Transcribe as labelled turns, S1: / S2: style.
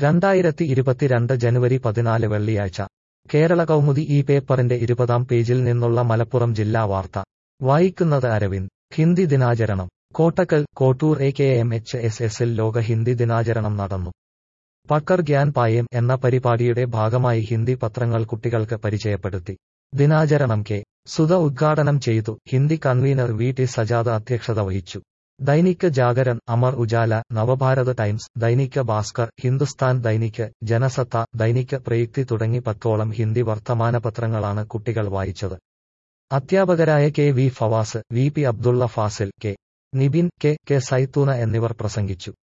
S1: രണ്ടായിരത്തി ഇരുപത്തിരണ്ട് ജനുവരി പതിനാല് വെള്ളിയാഴ്ച കേരള കൗമുദി ഈ പേപ്പറിന്റെ ഇരുപതാം പേജിൽ നിന്നുള്ള മലപ്പുറം ജില്ലാ വാർത്ത വായിക്കുന്നത് അരവിന്ദ് ഹിന്ദി ദിനാചരണം Kottakkal Kottoor A K M H S എസിൽ ലോക ഹിന്ദി ദിനാചരണം നടന്നു പക്കർ ഗ്യാൻ പായം എന്ന പരിപാടിയുടെ ഭാഗമായി ഹിന്ദി പത്രങ്ങൾ കുട്ടികൾക്ക് പരിചയപ്പെടുത്തി ദിനാചരണം കെ സുധ ഉദ്ഘാടനം ചെയ്തു Hindi convener V T Sajad അധ്യക്ഷത വഹിച്ചു ദൈനിക് ജാഗരൺ അമർ ഉജാല നവഭാരത് ടൈംസ് ദൈനിക് ഭാസ്കർ ഹിന്ദുസ്ഥാൻ ദൈനിക് ജനസത്ത ദൈനിക് പ്രയുക്തി തുടങ്ങി പത്തോളം ഹിന്ദി വർത്തമാനപത്രങ്ങളാണ് കുട്ടികൾ വായിച്ചത് അധ്യാപകരായ K V Fawaz V P Abdulla Fasil K Nibin K K Saithoona എന്നിവർ പ്രസംഗിച്ചു